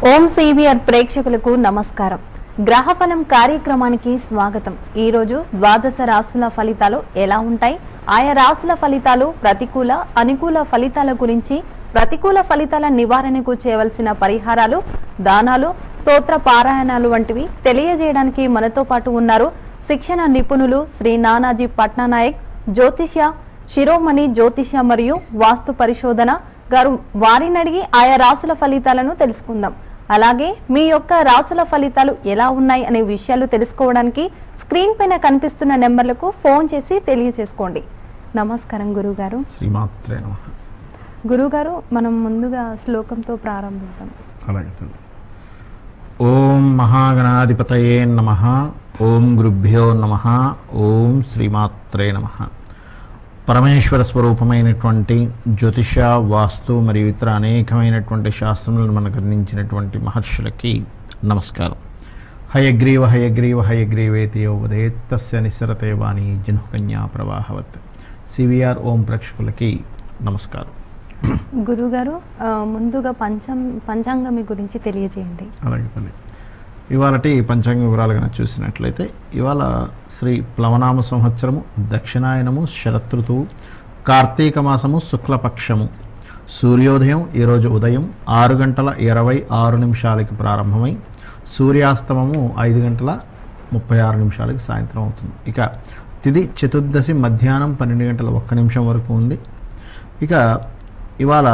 ఓం CVR ప్రేక్షకులకు నమస్కారం గ్రహఫలం కార్యక్రమానికి స్వాగతం ఈ రోజు ద్వాదశ రాసుల ఫలితాలు ఎలా ఉంటాయి ఆయా రాసుల ఫలితాలు ప్రతికూల అనుకూల ఫలితాల గురించి ప్రతికూల ఫలితాల నివారణకు చేయవలసిన పరిహారాలు దానాలు స్తోత్ర పారాయణాలు వంటివి తెలియజేయడానికి మనతో పాటు ఉన్నారు శిక్షణ నిపుణులు శ్రీ నానాజీ పట్నానాయక్ జ్యోతిష్య శిరోమణి జ్యోతిష్య మరియు వాస్తు పరిశోధన గారు వారిని అడిగి ఆయా రాసుల ఫలితాలను తెలుసుకుందాం అలాగే మీ యొక్క రాసుల ఫలితాలు ఎలా ఉన్నాయి అనే విషయాలు తెలుసుకోవడానికి స్క్రీన్ పైన కనిపిస్తున్న నెంబర్లకు ఫోన్ చేసి తెలియచేసుకోండి నమస్కారం గురుగారు శ్రీమాత్రే నమ గురుగారు మనం ముందుగా శ్లోకంతో ప్రారంభిద్దాం అలాగే తల్లి. ఓం మహాగణాధిపతయే నమ ఓం గురుభ్యో నమ ఓం శ్రీమాత్రే నమ పరమేశ్వర స్వరూపమైనటువంటి జ్యోతిష వాస్తు మరియు ఇతర అనేకమైనటువంటి శాస్త్రములను మనకు అందించినటువంటి మహర్షులకి నమస్కారం హయగ్రీవ హయగ్రీవ హయగ్రీవేతి యోవదేత్ తస్య నిస్సరతే వాణి జనుకన్యా ప్రవాహవత్ సివిఆర్ ఓం ప్రేక్షకులకి నమస్కారం గురుగారు ఆ, ముందుగా పంచం పంచాంగమి గురించి తెలియజేయండి అలాగే తల్లి ఇవాళటి పంచాంగ వివరాలు కనుక చూసినట్లయితే ఇవాళ శ్రీ ప్లవనామ సంవత్సరము దక్షిణాయనము శరతృతువు కార్తీక మాసము శుక్లపక్షము సూర్యోదయం ఈరోజు ఉదయం ఆరు గంటల ఇరవై ఆరు నిమిషాలకి ప్రారంభమై సూర్యాస్తమము ఐదు గంటల ముప్పై ఆరు నిమిషాలకి సాయంత్రం అవుతుంది ఇక తిది చతుర్దశి మధ్యాహ్నం పన్నెండు గంటల ఒక్క నిమిషం వరకు ఉంది ఇక ఇవాళ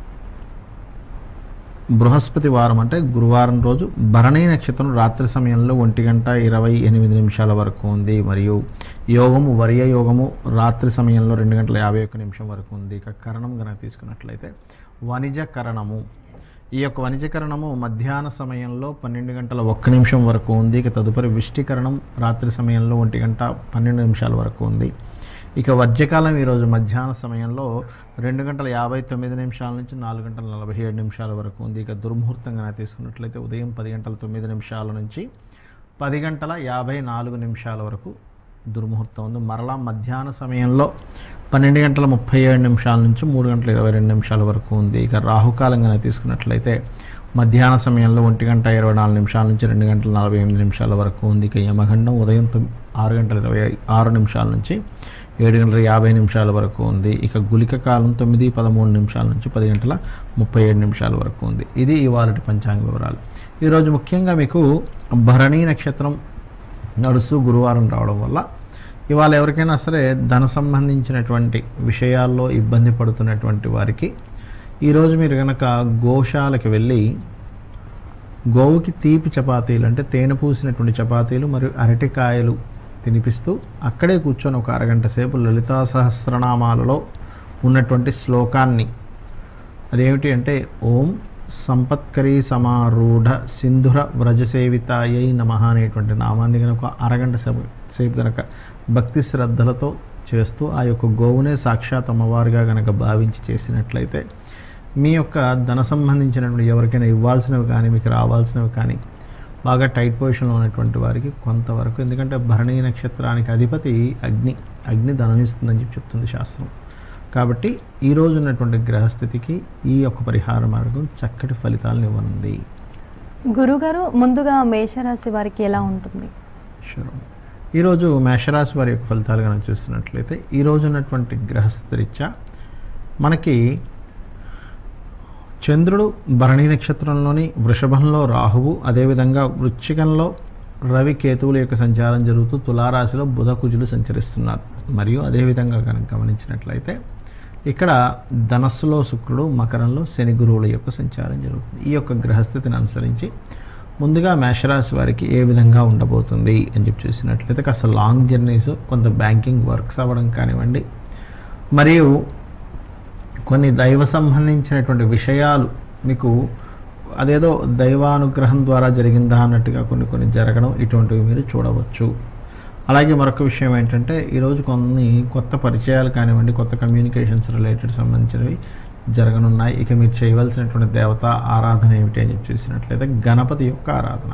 బృహస్పతి వారం అంటే గురువారం రోజు భరణీ నక్షత్రం రాత్రి సమయంలో ఒంటి గంట ఇరవై ఎనిమిది నిమిషాల వరకు ఉంది మరియు యోగము వర్య యోగము రాత్రి సమయంలో రెండు గంటల యాభై ఒక్క నిమిషం వరకు ఉంది ఇక కరణం కనుక తీసుకున్నట్లయితే వణిజ కరణము ఈ యొక్క వణిజకరణము మధ్యాహ్న సమయంలో పన్నెండు గంటల ఒక్క నిమిషం వరకు ఉంది ఇక తదుపరి విష్టికరణం రాత్రి సమయంలో ఒంటి గంట పన్నెండు నిమిషాల వరకు ఉంది ఇక వర్జ్యకాలం ఈరోజు మధ్యాహ్న సమయంలో రెండు గంటల యాభై తొమ్మిది నిమిషాల నుంచి నాలుగు గంటల నలభై ఏడు నిమిషాల వరకు ఉంది ఇక దుర్ముహూర్తంగా తీసుకున్నట్లయితే ఉదయం పది గంటల తొమ్మిది నిమిషాల నుంచి పది గంటల యాభై నాలుగు నిమిషాల వరకు దుర్ముహూర్తం ఉంది మరలా మధ్యాహ్న సమయంలో పన్నెండు గంటల ముప్పై ఏడు నిమిషాల నుంచి మూడు గంటల ఇరవై రెండు నిమిషాల వరకు ఉంది ఇక రాహుకాలంగా తీసుకున్నట్లయితే మధ్యాహ్న సమయంలో ఒంటి గంట ఇరవై నాలుగు నిమిషాల నుంచి రెండు గంటల నలభై ఎనిమిది నిమిషాల వరకు ఉంది ఇక యమగండం ఉదయం తొమ్- ఆరు గంటల ఇరవై ఆరు నిమిషాల నుంచి ఏడు గంటల యాభై నిమిషాల వరకు ఉంది ఇక గులిక కాలం తొమ్మిది పదమూడు నిమిషాల నుంచి పది గంటల ముప్పై ఏడు నిమిషాల వరకు ఉంది ఇది ఇవాళ పంచాంగ వివరాలు ఈరోజు ముఖ్యంగా మీకు భరణీ నక్షత్రం నడుస్తూ గురువారం రావడం వల్ల ఇవాళ ఎవరికైనా సరే ధన సంబంధించినటువంటి విషయాల్లో ఇబ్బంది పడుతున్నటువంటి వారికి ఈరోజు మీరు కనుక గోశాలకి వెళ్ళి గోవుకి తీపి చపాతీలు అంటే తేనె పూసినటువంటి చపాతీలు మరియు అరటికాయలు తినిపిస్తూ అక్కడే కూర్చొని ఒక అరగంట సేపు లలితా సహస్రనామాలలో ఉన్నటువంటి శ్లోకాన్ని అదేమిటి అంటే ఓం సంపత్కరీ సమారూఢ సింధుర వ్రజసేవితాయై నమ అనేటువంటి నామాన్ని కనుక అరగంట సేపు సేపు కనుక భక్తి శ్రద్ధలతో చేస్తూ ఆ యొక్క గోవునే సాక్షాత్ అమ్మవారిగా కనుక భావించి చేసినట్లయితే మీ యొక్క ధన సంబంధించినటువంటి ఎవరికైనా ఇవ్వాల్సినవి కానీ మీకు రావాల్సినవి కానీ బాగా టైట్ పొజిషన్లో ఉన్నటువంటి వారికి కొంతవరకు ఎందుకంటే భరణీ నక్షత్రానికి అధిపతి అగ్ని అగ్ని ధనం ఇస్తుందని చెప్పి చెప్తుంది శాస్త్రం కాబట్టి ఈ రోజు ఉన్నటువంటి గ్రహస్థితికి ఈ యొక్క పరిహార మార్గం చక్కటి ఫలితాలను ఇవ్వనుంది గురుగారు ముందుగా మేషరాశి వారికి ఎలా ఉంటుంది శుభం. ఈరోజు మేషరాశి వారి యొక్క ఫలితాలు కనుక చూస్తున్నట్లయితే ఈ రోజు ఉన్నటువంటి గ్రహస్థితి రీత్యా మనకి చంద్రుడు భరణి నక్షత్రంలోని వృషభంలో రాహువు అదేవిధంగా వృశ్చికంలో రవి కేతువుల యొక్క సంచారం జరుగుతూ తులారాశిలో బుధ కుజులు సంచరిస్తున్నారు మరియు అదేవిధంగా కనుక గమనించినట్లయితే ఇక్కడ ధనస్సులో శుక్రుడు మకరంలో శని గురువుల యొక్క సంచారం జరుగుతుంది ఈ యొక్క గ్రహస్థితిని అనుసరించి ముందుగా మేషరాశి వారికి ఏ విధంగా ఉండబోతుంది అని చెప్పి చూసినట్లయితే కాస్త లాంగ్ జర్నీస్ కొంత బ్యాంకింగ్ వర్క్స్ అవ్వడం కానివ్వండి మరియు కొన్ని దైవ సంబంధించినటువంటి విషయాలు మీకు అదేదో దైవానుగ్రహం ద్వారా జరిగిందా అన్నట్టుగా కొన్ని కొన్ని జరగడం ఇటువంటివి మీరు చూడవచ్చు అలాగే మరొక విషయం ఏంటంటే ఈరోజు కొన్ని కొత్త పరిచయాలు కానివ్వండి కొత్త కమ్యూనికేషన్స్ రిలేటెడ్ సంబంధించినవి జరగనున్నాయి ఇక మీరు చేయవలసినటువంటి దేవత ఆరాధన ఏమిటి అని చెప్పి చూసినట్లయితే గణపతి యొక్క ఆరాధన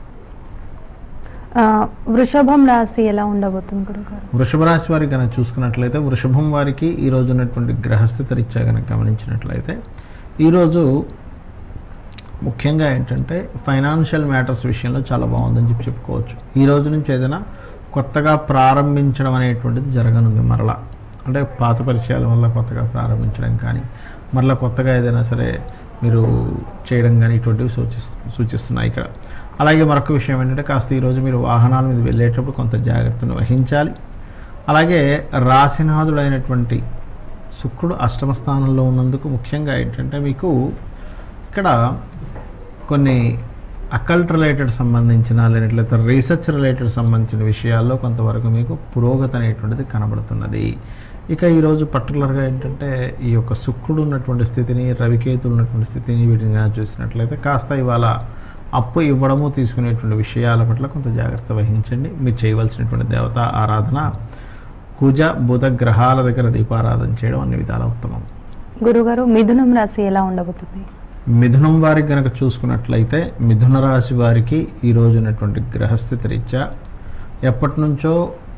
ఆ, వృషభం రాశి ఎలా ఉండబోతుంది గురుగారు వృషభ రాశి వారికి కనుక చూసుకున్నట్లయితే వృషభం వారికి ఈ రోజు ఉన్నటువంటి గ్రహస్థితి రీత్యా కనుక గమనించినట్లయితే ఈరోజు ముఖ్యంగా ఏంటంటే ఫైనాన్షియల్ మ్యాటర్స్ విషయంలో చాలా బాగుందని చెప్పి చెప్పుకోవచ్చు ఈ రోజు నుంచి ఏదైనా కొత్తగా ప్రారంభించడం అనేటువంటిది జరగనుంది మరలా అంటే పాత పరిచయాల వల్ల కొత్తగా ప్రారంభించడం కానీ మరలా కొత్తగా ఏదైనా సరే మీరు చేయడం కానీ ఇటువంటివి సూచిస్ సూచిస్తున్నాయి ఇక్కడ అలాగే మరొక విషయం ఏంటంటే కాస్త ఈరోజు మీరు వాహనాల మీద వెళ్ళేటప్పుడు కొంత జాగ్రత్తను వహించాలి అలాగే రాశినాథుడైనటువంటి శుక్రుడు అష్టమ స్థానంలో ఉన్నందుకు ముఖ్యంగా ఏంటంటే మీకు ఇక్కడ కొన్ని అకల్ట్ రిలేటెడ్ సంబంధించిన లేనట్లయితే రీసెర్చ్ రిలేటెడ్ సంబంధించిన విషయాల్లో కొంతవరకు మీకు పురోగతి అనేటువంటిది కనబడుతున్నది ఇక ఈరోజు పర్టికులర్గా ఏంటంటే ఈ యొక్క శుక్రుడు ఉన్నటువంటి స్థితిని రవికేతులు ఉన్నటువంటి స్థితిని వీటిని కనుక చూసినట్లయితే కాస్త ఇవాళ అప్పు ఇవ్వడము తీసుకునేటువంటి విషయాల పట్ల కొంత జాగ్రత్త వహించండి మీరు చేయవలసినటువంటి దేవతా ఆరాధన కుజ బుధ గ్రహాల దగ్గర దీపారాధన చేయడం అన్ని విధాల ఉత్తమం గురుగారు మిథునం రాశి ఎలా ఉండబోతుంది మిథునం వారికి గనక చూసుకున్నట్లయితే మిథున రాశి వారికి ఈ రోజు ఉన్నటువంటి గ్రహస్థితి రీత్యా ఎప్పటి నుంచో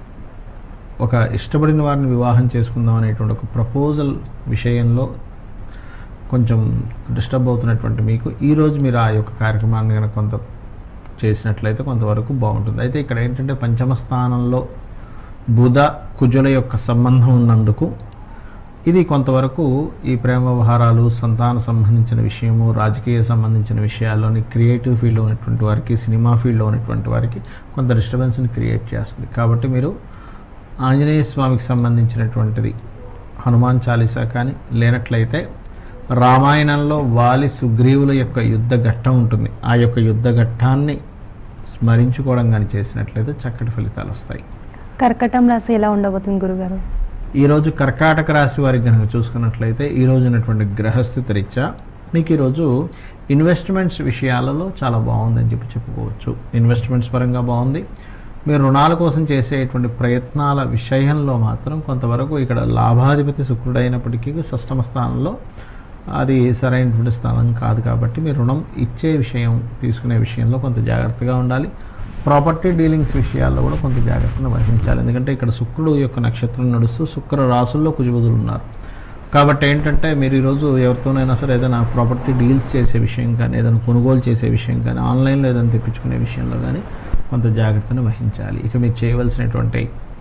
ఒక ఇష్టపడిన వారిని వివాహం చేసుకుందాం అనేటువంటి ఒక ప్రపోజల్ విషయంలో కొంచెం డిస్టర్బ్ అవుతున్నటువంటి మీకు ఈరోజు మీరు ఆ యొక్క కార్యక్రమాన్ని కనుక కొంత చేసినట్లయితే కొంతవరకు బాగుంటుంది అయితే ఇక్కడ ఏంటంటే పంచమ స్థానంలో బుధ కుజుల యొక్క సంబంధం ఉన్నందుకు ఇది కొంతవరకు ఈ ప్రేమ వ్యవహారాలు సంతాన సంబంధించిన విషయము రాజకీయ సంబంధించిన విషయాల్లోని క్రియేటివ్ ఫీల్డ్లో ఉన్నటువంటి వారికి సినిమా ఫీల్డ్లో ఉన్నటువంటి వారికి కొంత డిస్టర్బెన్స్ని క్రియేట్ చేస్తుంది కాబట్టి మీరు ఆంజనేయ స్వామికి సంబంధించినటువంటిది హనుమాన్ చాలీసా కానీ లేనట్లయితే రామాయణంలో వాలి సుగ్రీవుల యొక్క యుద్ధ ఘట్టం ఉంటుంది ఆ యొక్క యుద్ధ ఘట్టాన్ని స్మరించుకోవడం కానీ చేసినట్లయితే చక్కటి ఫలితాలు వస్తాయి కర్కటం రాశి ఎలా ఉండబోతుంది గురుగారు ఈరోజు కర్కాటక రాశి వారికి కనుక చూసుకున్నట్లయితే ఈ రోజు ఉన్నటువంటి గ్రహస్థితి రీత్యా మీకు ఈరోజు ఇన్వెస్ట్మెంట్స్ విషయాలలో చాలా బాగుందని చెప్పి చెప్పుకోవచ్చు ఇన్వెస్ట్మెంట్స్ పరంగా బాగుంది మీరు రుణాల కోసం చేసేటువంటి ప్రయత్నాల విషయంలో మాత్రం కొంతవరకు ఇక్కడ లాభాధిపతి శుక్రుడైనప్పటికీ షష్టమ స్థానంలో అది సరైనటువంటి స్థానం కాదు కాబట్టి మీరు రుణం ఇచ్చే విషయం తీసుకునే విషయంలో కొంత జాగ్రత్తగా ఉండాలి ప్రాపర్టీ డీలింగ్స్ విషయాల్లో కూడా కొంత జాగ్రత్తను వహించాలి ఎందుకంటే ఇక్కడ శుక్రుడు యొక్క నక్షత్రం నడుస్తూ శుక్ర రాసుల్లో కుజబుధులు ఉన్నారు కాబట్టి ఏంటంటే మీరు ఈరోజు ఎవరితోనైనా సరే ఏదైనా ప్రాపర్టీ డీల్స్ చేసే విషయం కానీ ఏదైనా కొనుగోలు చేసే విషయం కానీ ఆన్లైన్లో ఏదైనా తెప్పించుకునే విషయంలో కానీ కొంత జాగ్రత్తను వహించాలి ఇక మీరు చేయవలసినటువంటి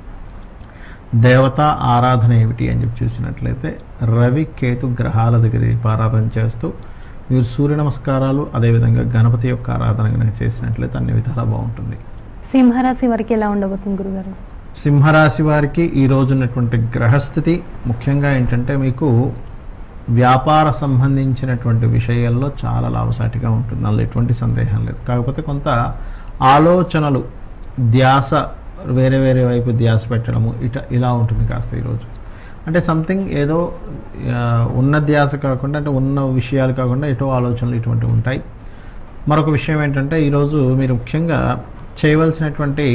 దేవత ఆరాధన ఏమిటి అని చెప్పి చూసినట్లయితే రవి కేతు గ్రహాల దగ్గర దీపారాధన చేస్తూ మీరు సూర్య నమస్కారాలు అదేవిధంగా గణపతి యొక్క ఆరాధన కనుక చేసినట్లయితే అన్ని విధాలా బాగుంటుంది సింహరాశి వారికి ఎలా ఉండబోతుంది గురుగారు సింహరాశి వారికి ఈ రోజు ఉన్నటువంటి గ్రహస్థితి ముఖ్యంగా ఏంటంటే మీకు వ్యాపార సంబంధించినటువంటి విషయాల్లో చాలా లాభసాటిగా ఉంటుంది అందులో ఎటువంటి సందేహం లేదు కాకపోతే కొంత ఆలోచనలు ధ్యాస వేరే వేరే వైపు ధ్యాస పెట్టడము ఇట ఇలా ఉంటుంది కాస్త ఈరోజు అంటే సంథింగ్ ఏదో ఆ, ఉన్న ధ్యాస కాకుండా అంటే ఉన్న విషయాలు కాకుండా ఎటో ఆలోచనలు ఇటువంటివి ఉంటాయి మరొక విషయం ఏంటంటే ఈరోజు మీరు ముఖ్యంగా చేయవలసినటువంటి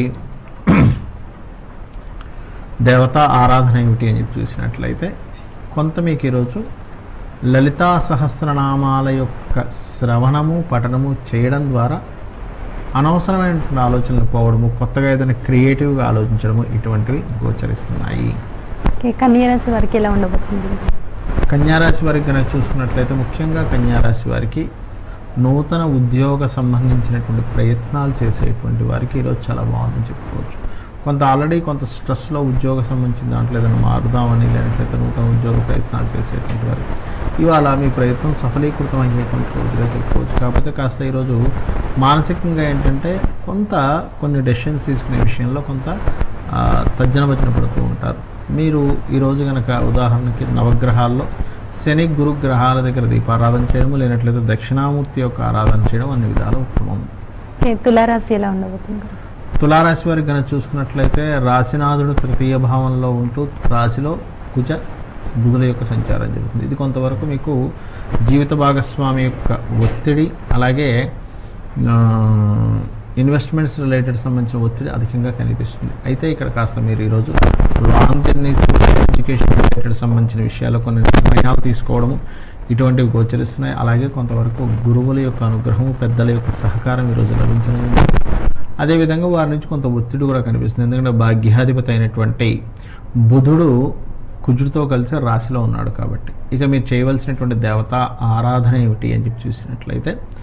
దేవతా ఆరాధన ఏమిటి అని చెప్పి చూసినట్లయితే కొంత మీకు ఈరోజు లలితా సహస్రనామాల యొక్క శ్రవణము పఠనము చేయడం ద్వారా అనవసరమైనటువంటి ఆలోచనలు పోవడము కొత్తగా ఏదైనా క్రియేటివ్గా ఆలోచించడము ఇటువంటివి గోచరిస్తున్నాయి ఓకే కన్యరాశి వారికి ఎలా ఉండబోతుంది గురుగారు? కన్యారాశి వారికి కనుక చూసుకున్నట్లయితే ముఖ్యంగా కన్యారాశి వారికి నూతన ఉద్యోగ సంబంధించినటువంటి ప్రయత్నాలు చేసేటువంటి వారికి ఈరోజు చాలా బాగుందని చెప్పుకోవచ్చు కొంత ఆల్రెడీ కొంత స్ట్రెస్లో ఉద్యోగ సంబంధించిన దాంట్లో ఏదైనా మారుదామని లేనట్లయితే నూతన ఉద్యోగ ప్రయత్నాలు చేసేటువంటి వారికి ఇవాళ మీ ప్రయత్నం సఫలీకృతం అయ్యేటువంటి రోజుగా చెప్పుకోవచ్చు కాకపోతే కాస్త ఈరోజు మానసికంగా ఏంటంటే కొంత కొన్ని డెసిషన్స్ తీసుకునే విషయంలో కొంత ఆ, తర్జన భజన పడుతూ ఉంటారు మీరు ఈరోజు కనుక ఉదాహరణకి నవగ్రహాల్లో శని గురు గ్రహాల దగ్గర దీపారాధన చేయడం లేనట్లయితే దక్షిణామూర్తి యొక్క ఆరాధన చేయడం అన్ని విధాలు ఉత్తమం ఓకే తులారాశి ఎలా ఉండబోతుంది గురుగారు? తులారాశి వారికి కనుక చూసుకున్నట్లయితే రాశినాథుడు తృతీయ భావంలో ఉంటూ రాశిలో కుజ బుధుల యొక్క సంచారం జరుగుతుంది ఇది కొంతవరకు మీకు జీవిత భాగస్వామి యొక్క ఒత్తిడి అలాగే ఇన్వెస్ట్మెంట్స్ రిలేటెడ్ సంబంధించిన ఒత్తిడి అధికంగా కనిపిస్తుంది అయితే ఇక్కడ కాస్త మీరు ఈరోజు లాంగ్ జర్నీ ఎడ్యుకేషన్ రిలేటెడ్ సంబంధించిన విషయాల్లో కొన్ని నిర్ణయాలు తీసుకోవడము ఇటువంటివి గోచరిస్తున్నాయి అలాగే కొంతవరకు గురువుల యొక్క అనుగ్రహము పెద్దల యొక్క సహకారం ఈరోజు లభించనుంది అదేవిధంగా వారి నుంచి కొంత ఒత్తిడి కూడా కనిపిస్తుంది ఎందుకంటే భాగ్యాధిపతి అయినటువంటి బుధుడు కుజుడితో కలిసి రాశిలో ఉన్నాడు కాబట్టి ఇక మీరు చేయవలసినటువంటి దేవత ఆరాధన ఏమిటి అని చెప్పి చూసినట్లయితే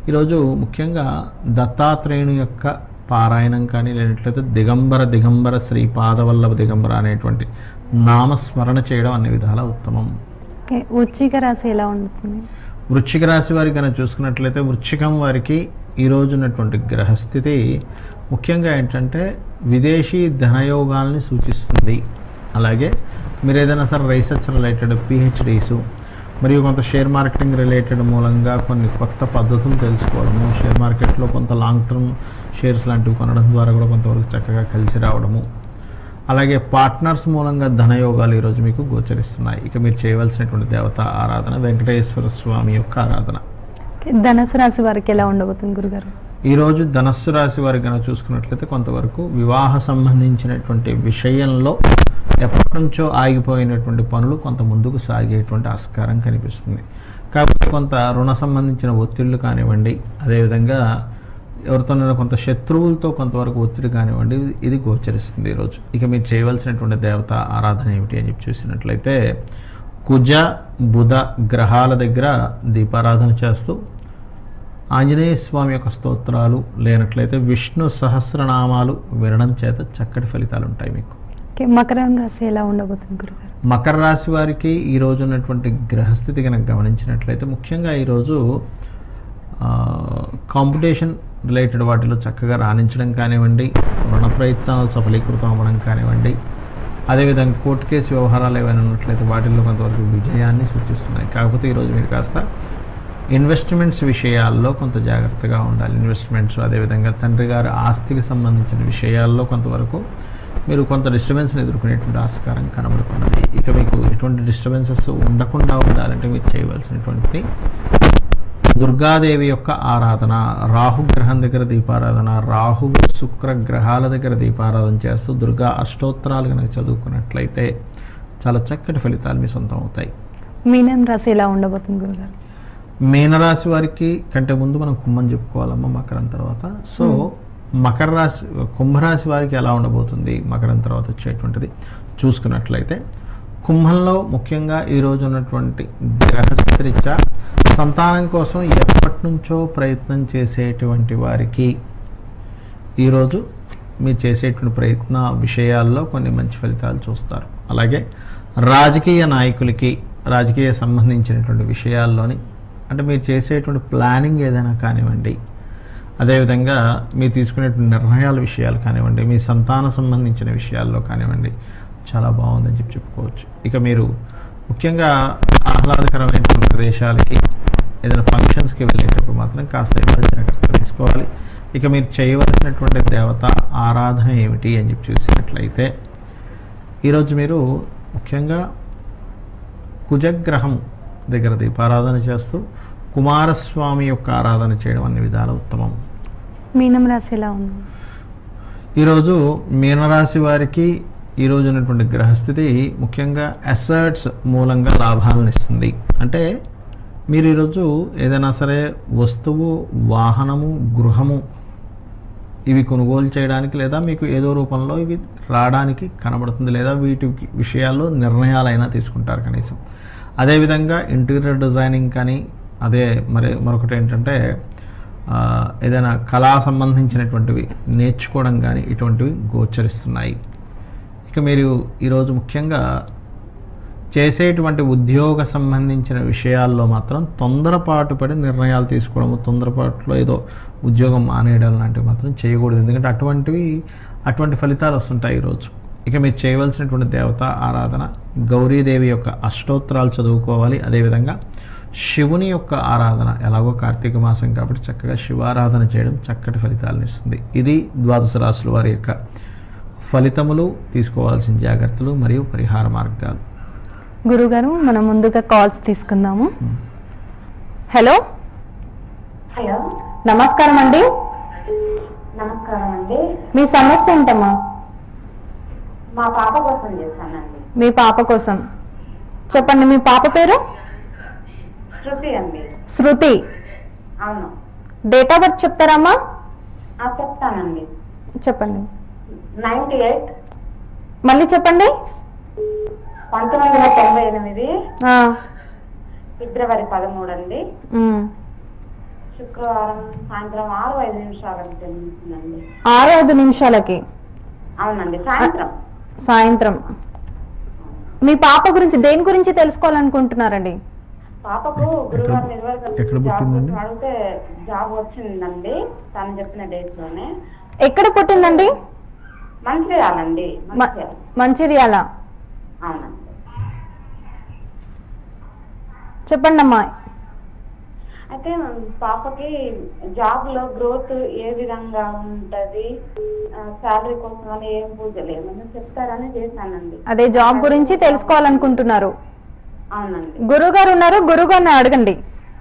ఈరోజు ముఖ్యంగా దత్తాత్రేయుని యొక్క పారాయణం కానీ లేనట్లయితే దిగంబర దిగంబర శ్రీ పాదవల్లభ దిగంబర అనేటువంటి నామస్మరణ చేయడం అన్ని విధాల ఉత్తమం ఓకే వృచ్చిక రాశి ఎలా ఉంటుంది వృశ్చిక రాశి వారికి కనుక చూసుకున్నట్లయితే వృశ్చికం వారికి ఈ రోజు ఉన్నటువంటి గ్రహస్థితి ముఖ్యంగా ఏంటంటే విదేశీ ధనయోగాల్ని సూచిస్తుంది అలాగే మీరు ఏదైనా సరే రీసెర్చ్ రిలేటెడ్ పిహెచ్డీస్ మరియు కొంత షేర్ మార్కెటింగ్ రిలేటెడ్ మూలంగా కొన్ని కొత్త పద్ధతులు తెలుసుకోవడము షేర్ మార్కెట్లో కొంత లాంగ్ టర్మ్ షేర్స్ లాంటివి కొనడం ద్వారా కూడా కొంతవరకు చక్కగా కలిసి రావడము అలాగే పార్ట్నర్స్ మూలంగా ధనయోగాలు ఈరోజు మీకు గోచరిస్తున్నాయి ఇక మీరు చేయవలసినటువంటి దేవత ఆరాధన వెంకటేశ్వర స్వామి యొక్క ఆరాధన ఓకే, ధనుసు రాశి వారికి ఎలా ఉండబోతుంది గురుగారు ఈరోజు ధనస్సు రాశి వారికి కనుక చూసుకున్నట్లయితే కొంతవరకు వివాహ సంబంధించినటువంటి విషయంలో ఎప్పటి నుంచో ఆగిపోయినటువంటి పనులు కొంత ముందుకు సాగేటువంటి ఆస్కారం కనిపిస్తుంది కాకపోతే కొంత రుణ సంబంధించిన ఒత్తిళ్లు కానివ్వండి అదేవిధంగా ఎవరితోనైనా కొంత శత్రువులతో కొంతవరకు ఒత్తిడి కానివ్వండి ఇది గోచరిస్తుంది ఈరోజు ఇక మీరు చేయవలసినటువంటి దేవత ఆరాధన ఏమిటి అని చెప్పి చూసినట్లయితే కుజ బుధ గ్రహాల దగ్గర దీపారాధన చేస్తూ ఆంజనేయ స్వామి యొక్క స్తోత్రాలు లేనట్లయితే విష్ణు సహస్రనామాలు వినడం చేత చక్కటి ఫలితాలు ఉంటాయి మీకు ఓకే మకరం రాశి ఎలా ఉండబోతుంది గురుగారు మకర రాశి వారికి ఈ రోజు ఉన్నటువంటి గ్రహస్థితి కనుక గమనించినట్లయితే ముఖ్యంగా ఈరోజు కాంపిటీషన్ రిలేటెడ్ వాటిలో చక్కగా రాణించడం కానివ్వండి రుణ ప్రయత్నాలు సఫలీకృతం అవ్వడం కానివ్వండి అదేవిధంగా కోర్టు కేసు వ్యవహారాలు ఏవైనా ఉన్నట్లయితే వాటిల్లో కొంతవరకు విజయాన్ని సూచిస్తున్నాయి కాకపోతే ఈరోజు మీరు కాస్త ఇన్వెస్ట్మెంట్స్ విషయాల్లో కొంత జాగ్రత్తగా ఉండాలి ఇన్వెస్ట్మెంట్స్ అదేవిధంగా తండ్రి గారి ఆస్తికి సంబంధించిన విషయాల్లో కొంతవరకు మీరు కొంత డిస్టర్బెన్స్ని ఎదుర్కొనేటువంటి ఆస్కారం కనబడుతున్నది ఇక మీకు ఎటువంటి డిస్టర్బెన్సెస్ ఉండకుండా ఉండాలంటే మీరు చేయవలసినటువంటి దుర్గాదేవి యొక్క ఆరాధన రాహు గ్రహం దగ్గర దీపారాధన రాహు శుక్ర గ్రహాల దగ్గర దీపారాధన చేస్తూ దుర్గా అష్టోత్తరాలు కనుక చదువుకున్నట్లయితే చాలా చక్కటి ఫలితాలు మీ సొంతం అవుతాయి మీనం రాశి ఎలా ఉండబోతుంది గురుగారు మీనరాశి వారికి కంటే ముందు మనం కుంభం చెప్పుకోవాలమ్మా మకరం తర్వాత సో మకర రాశి కుంభరాశి వారికి ఎలా ఉండబోతుంది మకరం తర్వాత వచ్చేటువంటిది చూసుకున్నట్లయితే కుంభంలో ముఖ్యంగా ఈ రోజు ఉన్నటువంటి గ్రహస్థిరీత్యా సంతానం కోసం ఎప్పటి నుంచో ప్రయత్నం చేసేటువంటి వారికి ఈరోజు మీరు చేసేటువంటి ప్రయత్న విషయాల్లో కొన్ని మంచి ఫలితాలు చూస్తారు అలాగే రాజకీయ నాయకులకి రాజకీయ సంబంధించినటువంటి విషయాల్లోని అంటే మీరు చేసేటువంటి ప్లానింగ్ ఏదైనా కానివ్వండి అదేవిధంగా మీరు తీసుకునేటువంటి నిర్ణయాల విషయాలు కానివ్వండి మీ సంతాన సంబంధించిన విషయాల్లో కానివ్వండి చాలా బాగుందని చెప్పి చెప్పుకోవచ్చు ఇక మీరు ముఖ్యంగా ఆహ్లాదకరమైనటువంటి ప్రదేశాలకి ఏదైనా ఫంక్షన్స్కి వెళ్ళేటప్పుడు మాత్రం కాస్త ఎవరి జాగ్రత్త తీసుకోవాలి ఇక మీరు చేయవలసినటువంటి దేవత ఆరాధన ఏమిటి అని చెప్పి చూసినట్లయితే ఈరోజు మీరు ముఖ్యంగా కుజగ్రహం దగ్గర దీపారాధన చేస్తూ కుమారస్వామి యొక్క ఆరాధన చేయడం అన్ని విధాల ఉత్తమం మీనం రాశి ఎలా ఉంది ఈరోజు మీనరాశి వారికి ఈరోజు ఉన్నటువంటి గ్రహస్థితి ముఖ్యంగా అసర్ట్స్ మూలంగా లాభాలను ఇస్తుంది అంటే మీరు ఈరోజు ఏదైనా సరే వస్తువు వాహనము గృహము ఇవి కొనుగోలు చేయడానికి లేదా మీకు ఏదో రూపంలో ఇవి రావడానికి కనబడుతుంది లేదా వీటి విషయాల్లో నిర్ణయాలైనా తీసుకుంటారు కనీసం అదేవిధంగా ఇంటీరియర్ డిజైనింగ్ కానీ అదే మరి మరొకటి ఏంటంటే ఆ, ఏదైనా కళా సంబంధించినటువంటివి నేర్చుకోవడం కానీ ఇటువంటివి గోచరిస్తున్నాయి ఇక మీరు ఈరోజు ముఖ్యంగా చేసేటువంటి ఉద్యోగ సంబంధించిన విషయాల్లో మాత్రం తొందరపాటు పడి నిర్ణయాలు తీసుకోవడము తొందరపాటులో ఏదో ఉద్యోగం మానేయడం లాంటివి మాత్రం చేయకూడదు ఎందుకంటే అటువంటివి అటువంటి ఫలితాలు వస్తుంటాయి ఈరోజు ఇక మీరు చేయవలసినటువంటి దేవత ఆరాధన గౌరీదేవి యొక్క అష్టోత్తరాలు చదువుకోవాలి అదేవిధంగా శివుని యొక్క ఆరాధన ఎలాగో కార్తీక మాసం కాబట్టి చక్కగా శివారాధన చేయడం చక్కటి ఫలితాలను ఇస్తుంది ఇది ద్వాదశ రాశుల వారి యొక్క ఫలితములు తీసుకోవాల్సిన జాగ్రత్తలు మరియు పరిహార మార్గాలు గురుగారు మనం ముందుగా కాల్స్ తీసుకుందాము హలో హలో నమస్కారం అండి నమస్కారం అండి మీ సమస్య ఏంటమ్మా మా పాప కోసం చేశానండి మీ పాప కోసం చెప్పండి మీ పాప పేరు శృతి అండి శృతి అవును డేట్ ఆఫ్ బర్త్ చెప్తారమ్మా ఆ చెప్తానండి చెప్పండి నైన్టీ ఎయిట్ మళ్ళీ చెప్పండి పంతొమ్మిది వందల తొంభై ఎనిమిది ఆ, ఫిబ్రవరి పదమూడు అండి ఉమ్. శుక్రవారం సాయంత్రం ఆరు ఐదు నిమిషాలకు జన్మించిందండి ఆరు ఐదు నిమిషాలకి అవునండి సాయంత్రం సాయంత్రం మీ పాప గురించి దేని గురించి తెలుసుకోవాలనుకుంటున్నారండి పాపకు గురువారం ఇరవై ఎక్కడ పుట్టిందండి? అడిగితే జాబ్ వచ్చిందండి తను చెప్పిన డేట్ లోనే ఎక్కడ పుట్టిందండి మంచిర్యాలండి మ- మంచిర్యాల మంచిర్యాల అవునండి చెప్పండి అమ్మా అయితే పాపకి జాబ్ లో గ్రోత్ ఏ విధంగా ఉంటది శాలరీ కోసం అని ఏం పూజలు ఏమన్నా చెప్తారని చేశానండి అదే జాబ్ గురించి తెలుసుకోవాలనుకుంటున్నారు అవునండి గురువు గారు ఉన్నారు గురువు గారిని అడగండి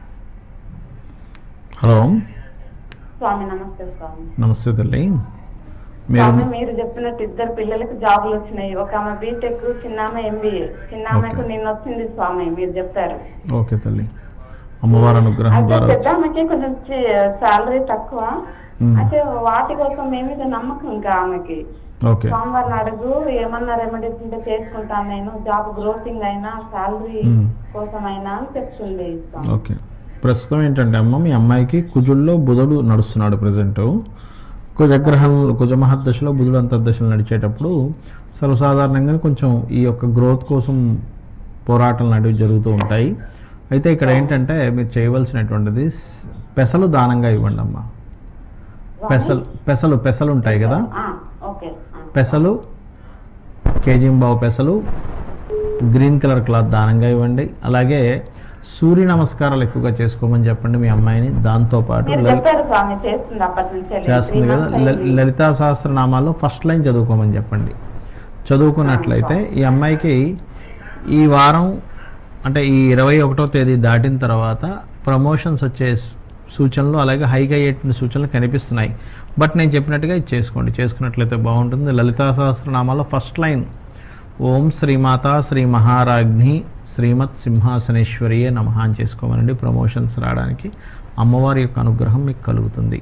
హలో స్వామి నమస్తే స్వామి నమస్తే తల్లి మీరు స్వామి మీరు చెప్పినట్టు ఇద్దరు పిల్లలకు జాబులు వచ్చినాయి ఒక ఆమె బీటెక్ చిన్న ఆమె ఎంబీఏ చిన్న ఆమెకు Okay. నిన్న వచ్చింది స్వామి మీరు చెప్పారు ఓకే తల్లి అమ్మవారి అనుగ్రహం అయితే ద్వారా పెద్ద ఆమెకి కొంచెం శాలరీ తక్కువ మ్మ్. అయితే వాటి కోసం మీ మీద నమ్మకం ఇంకా ఆమెకి ఓకే సోమవారం అడుగు ఏమన్నా రెమెడీస్ ఉంటే చేసుకుంటాను నేను జాబ్ గ్రోతింగ్ అయినా శాలరీ మ్మ్. కోసం అయినా అని చెప్తుంది స్వామి. ఓకే ప్రస్తుతం ఏంటంటే అమ్మ మీ అమ్మాయికి కుజుల్లో బుధుడు నడుస్తున్నాడు ప్రజెంట్ కుజగ్రహం కుజమహర్దశలో బుధుడు అంతర్దశలు నడిచేటప్పుడు సర్వసాధారణంగా కొంచెం ఈ యొక్క గ్రోత్ కోసం పోరాటాలు అనేవి జరుగుతూ ఉంటాయి అయితే ఇక్కడ ఏంటంటే మీరు చేయవలసినటువంటిది స్- పెసలు దానంగా ఇవ్వండి అమ్మ పెసలు పెసలు పెసలు ఉంటాయి కదా ఆ, ఓకే ఆ. పెసలు కేజీ బావు పెసలు గ్రీన్ కలర్ క్లాత్ దానంగా ఇవ్వండి అలాగే సూర్య నమస్కారాలు ఎక్కువగా చేసుకోమని చెప్పండి మీ అమ్మాయిని దాంతోపాటు మీరు లలి- చెప్పారు స్వామి చేస్తుంది అప్పటి నుంచి వెళ్ళి. చేస్తుంది Three కదా months ల- అయింది. లలితా సహస్రనామాల్లో ఫస్ట్ లైన్ చదువుకోమని చెప్పండి చదువుకున్నట్లయితే ఈ అమ్మాయికి ఈ వారం అంటే ఈ ఇరవై ఒకటో తేదీ దాటిన తర్వాత ప్రమోషన్స్ వచ్చే స్- సూచనలు అలాగే హైగా అయ్యేటువంటి సూచనలు కనిపిస్తున్నాయి బట్ నేను చెప్పినట్టుగా ఇది చేసుకోండి చేసుకున్నట్లయితే బాగుంటుంది లలితా సహస్రనామాల్లో ఫస్ట్ లైన్ ఓం శ్రీమాత శ్రీ మహారాజ్ఞి శ్రీమత్ సింహాసనేశ్వరియే నమః అని చేసుకోమనండి ప్రమోషన్స్ రావడానికి అమ్మవారి యొక్క అనుగ్రహం మీకు కలుగుతుంది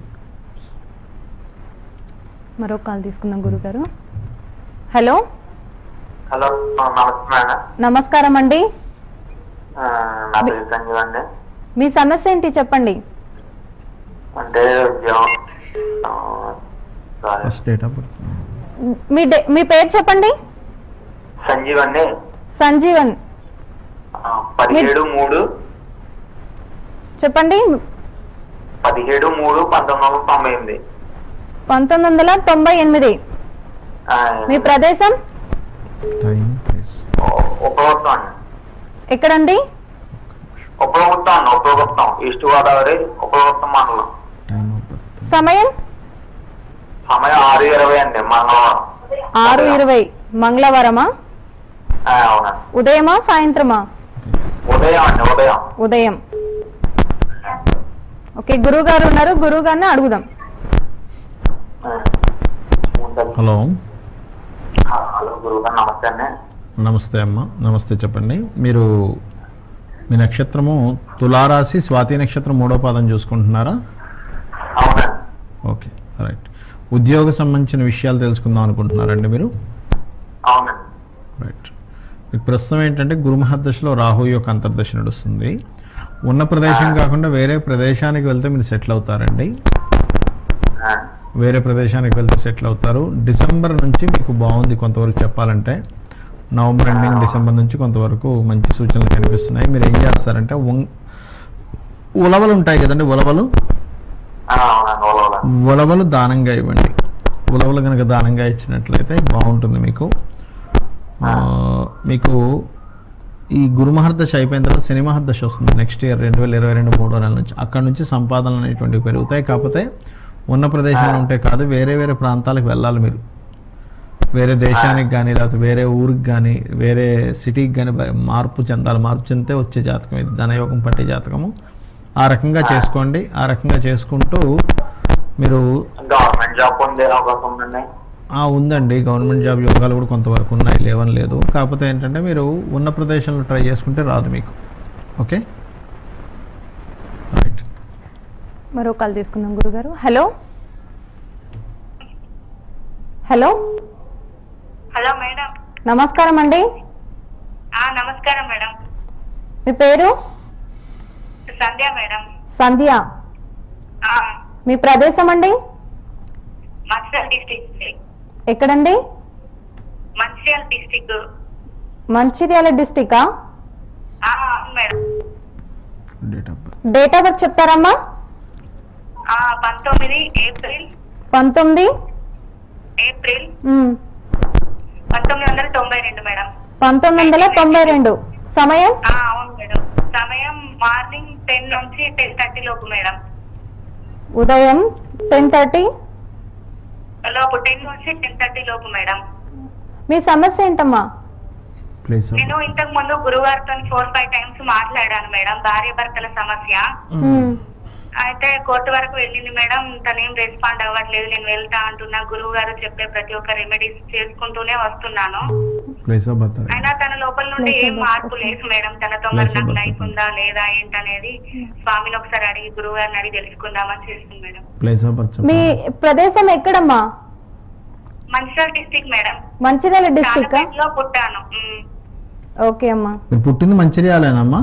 మరో కాల్ తీసుకుందాం గురుగారు హలో హలో నమస్తే మేడం నమస్కారం అండి ఆ, నా పేరు సంజీవ్ అండి మీ సమస్య ఏంటి చెప్పండి అంటే ఉద్యోగం ఆ, sorry. First date of birth మీ డే- మీ పేరు చెప్పండి సంజీవ్ అండి సంజీవన్ ఆ, పదిహేడు మూడు చెప్పండి పదిహేడు మూడు పంతొమ్మిది వందల తొంభై ఎనిమిది పంతొమ్మిది వందల తొంభై ఎనిమిది ఆ, మీ ప్రదేశం టైం ప్లేస్ ఉ- ఉపయోగిస్తాం అండి ఎక్కడండి ఉపయోగిస్తాం అండి ఉపయోగిస్తాం ఈస్ట్ గోదావరి ఉపయోగిస్తాం మండలం టైం ఆఫ్ బర్త్ సమయం సమయం ఆరు ఇరవై అండి మంగళవారం ఆరు ఇరవై మంగళవారమా ఆ, అవునండి ఉదయమా సాయంత్రమా ఉదయం అండి ఉదయం ఉదయం ఓకే గురువు గారు ఉన్నారు గురువు గారిని అడుగుదాం ఆ. ఉండండి. హలో ఆ, హలో గురువు గారు నమస్తే అండి నమస్తే అమ్మ నమస్తే చెప్పండి మీరు మీ నక్షత్రము తులారాశి స్వాతి నక్షత్రం మూడో పాదం చూసుకుంటున్నారా అవునండి ఓకే రైట్ ఉద్యోగ సంబంధించిన విషయాలు తెలుసుకుందాం అనుకుంటున్నారండి మీరు అవునండి రైట్ మీకు ప్రస్తుతం ఏంటంటే గురుమహర్దశలో రాహు యొక్క అంతర్దశ నడుస్తుంది ఉన్న ప్రదేశం కాకుండా వేరే ప్రదేశానికి వెళ్తే మీరు సెటిల్ అవుతారండి ఆ, వేరే ప్రదేశానికి వెళ్తే సెటిల్ అవుతారు డిసెంబర్ నుంచి మీకు బాగుంది కొంతవరకు చెప్పాలంటే నవంబర్ ఎండింగ్ డిసెంబర్ నుంచి కొంతవరకు మంచి సూచనలు కనిపిస్తున్నాయి మీరు ఏం చేస్తారంటే ఉం- ఉలవలు ఉంటాయి కదండి ఉలవలు ఆ, అవునండి ఉలవల ఉలవలు దానంగా ఇవ్వండి ఉలవలు కనుక దానంగా ఇచ్చినట్లయితే బాగుంటుంది మీకు ఆ, మీకు ఈ గురుమహర్దశ అయిపోయిన తర్వాత శని మహర్దశ వస్తుంది నెక్స్ట్ ఇయర్ రెండు వేల ఇరవై రెండు మూడో నెల నుంచి అక్కడ నుంచి సంపాదనలు అనేటువంటివి పెరుగుతాయి కాకపోతే ఉన్న ప్రదేశంలో ఉంటే కాదు వేరే వేరే ప్రాంతాలకు వెళ్ళాలి మీరు వేరే దేశానికి కానీ లేకపోతే వేరే ఊరికి కానీ వేరే సిటీకి కానీ మార్పు చెందాలి మార్పు చెందితే వచ్చే జాతకం ఇది ధనయోగం పట్టే జాతకము ఆ రకంగా చేసుకోండి ఆ రకంగా చేసుకుంటూ మీరు గవర్నమెంట్ జాబ్ పొందే అవకాశం ఉందండి ఆ, ఉందండి గవర్నమెంట్ జాబ్ యోగాలు కూడా కొంతవరకు ఉన్నాయి లేవని లేదు కాకపోతే ఏంటంటే మీరు ఉన్న ప్రదేశంలో ట్రై చేసుకుంటే రాదు మీకు ఓకే రైట్ మరో కాల్ తీసుకుందాం గురుగారు హలో హలో హలో మేడం నమస్కారం అండి ఆ నమస్కారం మేడం మీ పేరు సంధ్య మేడం సంధ్య ఆ, మీ ప్రదేశం అండి మంచిర్యాల డిస్టిక్ ఎక్కడండి మంచిర్యాల డిస్టిక్ మంచిర్యాల డిస్టికా అవును madam date of birth date of birth చెప్తారమ్మా ఆ, పంతొమ్మిది ఏప్రిల్ పంతొమ్మిది ఏప్రిల్ ఉమ్, పంతొమ్మిది వందల తొంభై రెండు మేడం పంతొమ్మిది వందల తొంభై రెండు సమయం ఆ, అవును మేడం సమయం మార్నింగ్ టెన్ నుంచి టెన్ థర్టీ లోపు మేడం ఉదయం టెన్ థర్టీ లోపు టెన్ నుంచి టెన్ థర్టీ లోపు మేడం మీ సమస్య ఏంటమ్మా ప్లేస్ ఆఫ్ నేను ఇంతకు ముందు గురువారితో ఫోర్ ఫైవ్ టైమ్స్ మాట్లాడాను మేడం భార్య భర్తల సమస్య ఉమ్, అయితే కోర్టు వరకు వెళ్ళింది మేడం తనేం రెస్పాండ్ అవ్వట్లేదు నేను వెళ్తా అంటున్నా గురువు గారు చెప్పే ప్రతి ఒక్క రెమెడీస్ చేసుకుంటూనే వస్తున్నాను ప్లేస్ ఆఫ్ బర్త్ అయినా తన లోపల నుండి Place ఏం of మార్పు birth. లేదు మేడం తనతో Place మరి of నాకు birth. లైఫ్ ఉందా లేదా ఏంటనేది స్వామిని ఒకసారి అడిగి గురువు గారిని అడిగి తెలుసుకుందామని చేస్తుంది మేడం ప్లేస్ ఆఫ్ బర్త్ మీ ప్రదేశం ఎక్కడమ్మా Mancherial district madam Mancherial district లో పుట్టాను ఉమ్. ఓకే అమ్మా మీరు పుట్టింది మంచిర్యాలేనమ్మా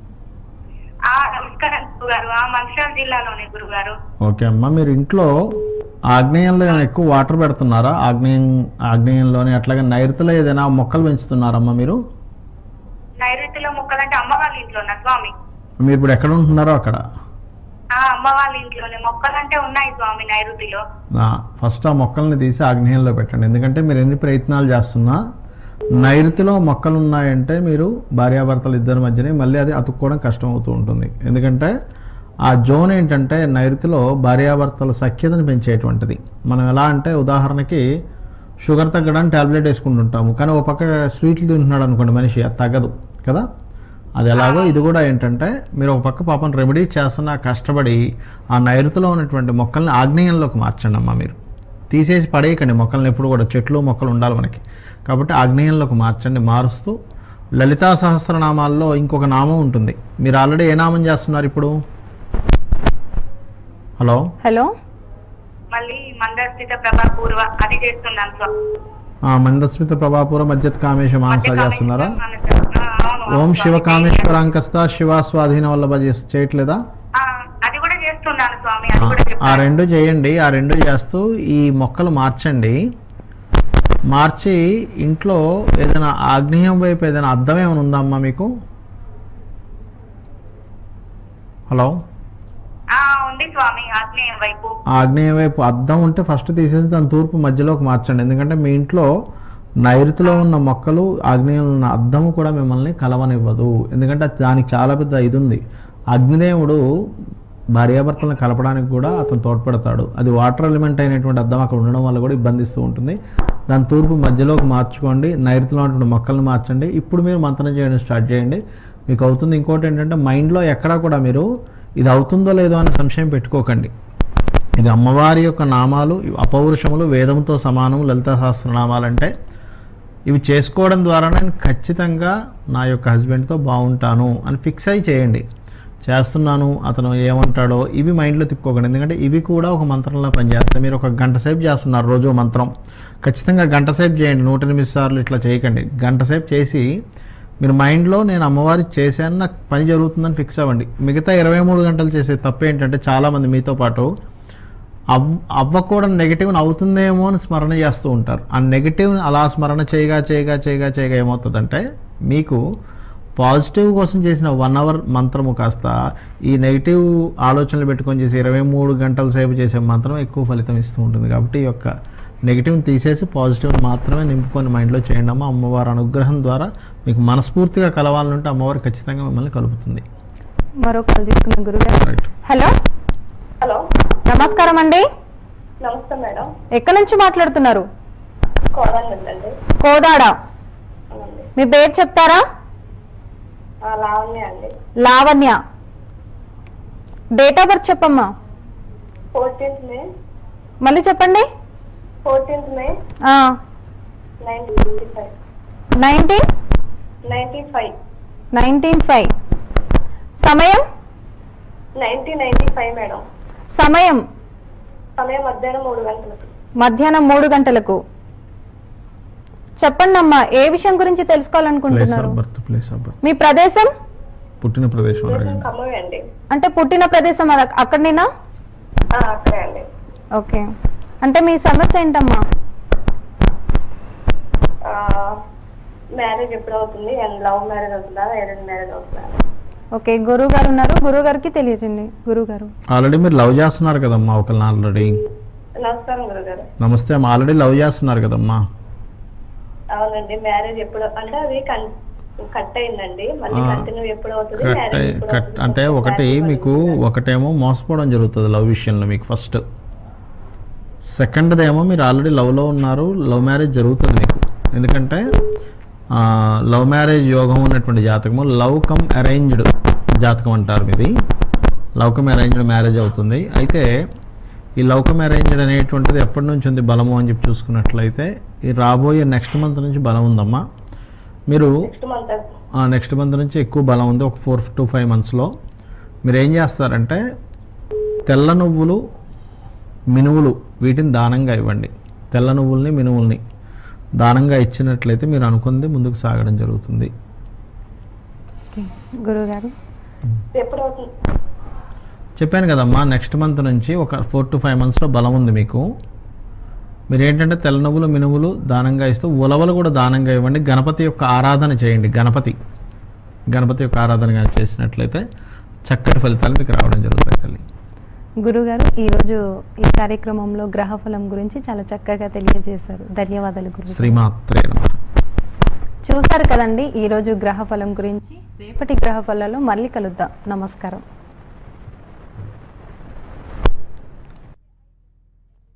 ఆ నమస్కారం గురుగారు ఆ మంచిర్యాల జిల్లాలోనే గురుగారు ఓకే అమ్మా మీరు ఇంట్లో ఆగ్నేయంలో ఏమైనా ఎక్కువ వాటర్ పెడుతున్నారా ఆగ్నేయం ఆగ్నేయంలోనే అట్లాగే నైరుతిలో ఏదైనా మొక్కలు పెంచుతున్నారమ్మా మీరు నైరుతిలో మొక్కలంటే అమ్మ వాళ్ళ ఇంట్లోనా స్వామి మీరు ఇప్పుడు ఎక్కడ ఉంటున్నారో అక్కడ ఆ అమ్మ వాళ్ళ ఇంట్లోనే మొక్కలంటే ఉన్నాయి స్వామి నైరుతిలో ఫస్ట్ ఆ మొక్కల్ని తీసి ఆగ్నేయంలో పెట్టండి ఎందుకంటే మీరు ఎన్ని ప్రయత్నాలు చేస్తున్నా నైరుతిలో మొక్కలు ఉన్నాయంటే మీరు భార్యాభర్తలు ఇద్దరి మధ్యనే మళ్ళీ అది అతుక్కోవడం కష్టం అవుతూ ఉంటుంది ఎందుకంటే ఆ జోన్ ఏంటంటే నైరుతిలో భార్యాభర్తల సఖ్యతను పెంచేటువంటిది మనం ఎలా అంటే ఉదాహరణకి షుగర్ తగ్గడానికి టాబ్లెట్ వేసుకుంటుంటాము కానీ ఒక పక్క స్వీట్లు తింటున్నాడు అనుకోండి మనిషి అది తగ్గదు కదా అది ఎలాగో ఇది కూడా ఏంటంటే మీరు ఒక పక్క పాపం రెమెడీ చేస్తున్న కష్టపడి ఆ నైరుతిలో ఉన్నటువంటి మొక్కల్ని ఆగ్నేయంలోకి మార్చండి అమ్మా మీరు తీసేసి పడేయకండి మొక్కల్ని ఎప్పుడు కూడా చెట్లు మొక్కలు ఉండాలి మనకి కాబట్టి ఆగ్నేయంలోకి మార్చండి మారుస్తూ లలితా సహస్రనామాల్లో ఇంకొక నామం ఉంటుంది మీరు ఆల్రెడీ ఏ నామం చేస్తున్నారు ఇప్పుడు హలో హలో మళ్ళీ మందస్థిత ప్రభా పూర్వ అది చేస్తున్నాను స్వామి ఆ, మందస్మిత ప్రభాపుర మధ్యత్ కామేశ మానస చేస్తున్నారా ఆ, అవును, ఓం అవును శివ స్వామి. కామేశ్వరాంకస్త శివ స్వాధీన వల్లభ చేస్- చేయట్లేదా ఆ, అది కూడా చేస్తున్నాను స్వామి అది కూడా ఆ చెప్పాను రెండు చేయండి ఆ రెండు చేస్తూ ఈ మొక్కలు మార్చండి మార్చి ఇంట్లో ఏదైనా ఆగ్నేయం వైపు ఏదైనా అద్దం ఏమైనా ఉందా అమ్మా మీకు హలో ఆ ఉంది స్వామి ఆగ్నేయం వైపు ఆగ్నేయం వైపు అద్దం ఉంటే ఫస్ట్ తీసేసి దాని తూర్పు మధ్యలోకి మార్చండి ఎందుకంటే మీ ఇంట్లో నైరుతిలో ఉన్న మొక్కలు ఆగ్నేయంలో ఉన్న అద్దము కూడా మిమ్మల్ని కలవనివ్వదు ఎందుకంటే దానికి చాలా పెద్ద ఇది ఉంది అగ్నిదేవుడు భార్యాభర్తలను కలపడానికి కూడా అతను తోడ్పడతాడు అది వాటర్ ఎలిమెంట్ అయినటువంటి అద్దం అక్కడ ఉండడం వల్ల కూడా ఇబ్బందిస్తూ ఉంటుంది దాని తూర్పు మధ్యలోకి మార్చుకోండి నైరుతిలో ఉన్నటువంటి మొక్కలను మార్చండి ఇప్పుడు మీరు మంత్రం చేయడం స్టార్ట్ చేయండి మీకు అవుతుంది ఇంకోటి ఏంటంటే మైండ్లో ఎక్కడా కూడా మీరు ఇది అవుతుందో లేదో అనే సంశయం పెట్టుకోకండి ఇది అమ్మవారి యొక్క నామాలు ఇవి అపౌరుషములు వేదంతో సమానం లలిత సహస్రనామాలు అంటే ఇవి చేసుకోవడం ద్వారా నేను ఖచ్చితంగా నా యొక్క హస్బెండ్తో బాగుంటాను అని ఫిక్స్ అయి చేయండి చేస్తున్నాను అతను ఏమంటాడో ఇవి మైండ్లో తిప్పుకోకండి ఎందుకంటే ఇవి కూడా ఒక మంత్రంలో పనిచేస్తాయి మీరు ఒక గంట సేపు చేస్తున్నారు రోజు మంత్రం ఖచ్చితంగా గంట సేపు చేయండి నూట ఎనిమిది సార్లు ఇట్లా చేయకండి గంట సేపు చేసి మీరు మైండ్లో నేను అమ్మవారికి చేశాను నాకు పని జరుగుతుందని ఫిక్స్ అవ్వండి మిగతా ఇరవై మూడు గంటలు చేసే తప్పు ఏంటంటే చాలామంది మీతో పాటు అవ్ అవ్వకూడని నెగిటివ్ని అవుతుందేమో అని స్మరణ చేస్తూ ఉంటారు ఆ నెగిటివ్ని అలా స్మరణ చేయగా చేయగా చేయగా చేయగా ఏమవుతుందంటే మీకు పాజిటివ్ కోసం చేసిన వన్ అవర్ మంత్రము కాస్త ఈ నెగిటివ్ ఆలోచనలు పెట్టుకొని చేసి ఇరవై మూడు గంటల సేపు చేసే మంత్రం ఎక్కువ ఫలితం ఇస్తూ ఉంటుంది కాబట్టి ఈ యొక్క నెగిటివ్ని తీసేసి పాజిటివ్ని మాత్రమే నింపుకొని మైండ్లో చేయండి అమ్మ అమ్మవారి అనుగ్రహం ద్వారా మీకు మనస్ఫూర్తిగా కలవాలంటే అమ్మవారు ఖచ్చితంగా మిమ్మల్ని కలుపుతుంది మరో కాల్ తీసుకున్న గురుగారు రైట్ హలో హలో నమస్కారం అండి నమస్తే మేడం ఎక్కడి నుంచి మాట్లాడుతున్నారు కోదాలి ఉందండి కోదాడ అవునండి మీ పేరు చెప్తారా ఆ, లావణ్య అండి లావణ్య డేట్ ఆఫ్ బర్త్ చెప్పమ్మా ఫోర్టీన్త్ మే మళ్ళీ చెప్పండి fourteenth May nineteen fifty five nineteen ninety five nineteen five సమయం నైన్టీన్ నైన్టీ ఫైవ్ మేడం సమయం సమయం మధ్యాహ్నం మూడు గంటలకు మధ్యాహ్నం మూడు గంటలకు చెప్పండి అమ్మా ఏ విషయం గురించి ప్లేస్ తెలుసుకోవాలనుకుంటున్నారు of birth place of birth మీ ప్రదేశం పుట్టిన ప్రదేశం దేశం అడగండి ఖమ్మమే అండి అంటే పుట్టిన ప్రదేశం అద- అక్కడనేనా ఆ, అక్కడే అండి ఓకే అంటే మీ సమస్య ఏంటమ్మా మ్యారేజ్ ఎప్పుడు అవుతుంది అండ్ లవ్ మ్యారేజ్ అవుతుందా అరేంజ్ మ్యారేజ్ అవుతుందా ఓకే గురువు గారు ఉన్నారు గురువు గారికి తెలియజేయండి గురువు గారు ఆల్రెడీ మీరు లవ్ చేస్తున్నారు కదమ్మా ఒకరిని ఆల్రెడీ నమస్కారం గురుగారు నమస్తే అమ్మా ఆల్రెడీ లవ్ చేస్తున్నారు కదమ్మా అవునండి మ్యారేజ్ ఎప్పుడు అంటే అది కన్ కట్ అయిందండి మళ్ళీ ఆ, కంటిన్యూ ఎప్పుడు అవుతుంది కట్ మ్యారేజ్ అయ్యి- ఎప్పుడు కట్ అవుతుంది? అంటే ఒకటి Clarity మీకు ఇవ్వండి. ఒకటేమో మోసపోవడం జరుగుతుంది లవ్ విషయంలో మీకు ఫస్ట్ సెకండ్దేమో మీరు ఆల్రెడీ లవ్లో ఉన్నారు లవ్ మ్యారేజ్ జరుగుతుంది మీకు ఎందుకంటే లవ్ మ్యారేజ్ యోగం ఉన్నటువంటి జాతకము లవ్ కమ్ అరేంజ్డ్ జాతకం అంటారు మీది లవ్ కమ్ అరేంజ్డ్ మ్యారేజ్ అవుతుంది అయితే ఈ లవ్ కమ్ అరేంజ్డ్ అనేటువంటిది ఎప్పటి నుంచి ఉంది బలము అని చెప్పి చూసుకున్నట్లయితే ఈ రాబోయే నెక్స్ట్ మంత్ నుంచి బలం ఉందమ్మా మీరు నెక్స్ట్ మంత్ నెక్స్ట్ మంత్ నుంచి ఎక్కువ బలం ఉంది ఒక ఫోర్ టు ఫైవ్ మంత్స్లో మీరు ఏం చేస్తారంటే తెల్ల నువ్వులు మినువులు వీటిని దానంగా ఇవ్వండి తెల్ల నువ్వుల్ని మినువుల్ని దానంగా ఇచ్చినట్లయితే మీరు అనుకుంది ముందుకు సాగడం జరుగుతుంది ఓకే గురువు గారు ఎప్పుడు అవుతుంది చెప్పాను కదమ్మా నెక్స్ట్ మంత్ నుంచి ఒక ఫోర్ టు ఫైవ్ మంత్స్లో బలం ఉంది మీకు మీరు ఏంటంటే తెల్ల నువ్వులు మినువులు దానంగా ఇస్తూ ఉలవలు కూడా దానంగా ఇవ్వండి గణపతి యొక్క ఆరాధన చేయండి గణపతి గణపతి యొక్క ఆరాధన కానీ చేసినట్లయితే చక్కటి ఫలితాలు మీకు రావడం జరుగుతాయి తల్లి గురుగారు ఈరోజు ఈ కార్యక్రమంలో గ్రహఫలం గురించి చాలా చక్కగా తెలియజేశారు ధన్యవాదాలు గురువు శ్రీమాత్రే నమః చూశారు కదండి ఈరోజు గ్రహఫలం గురించి రేపటి గ్రహఫలాల్లో మళ్ళీ కలుద్దాం నమస్కారం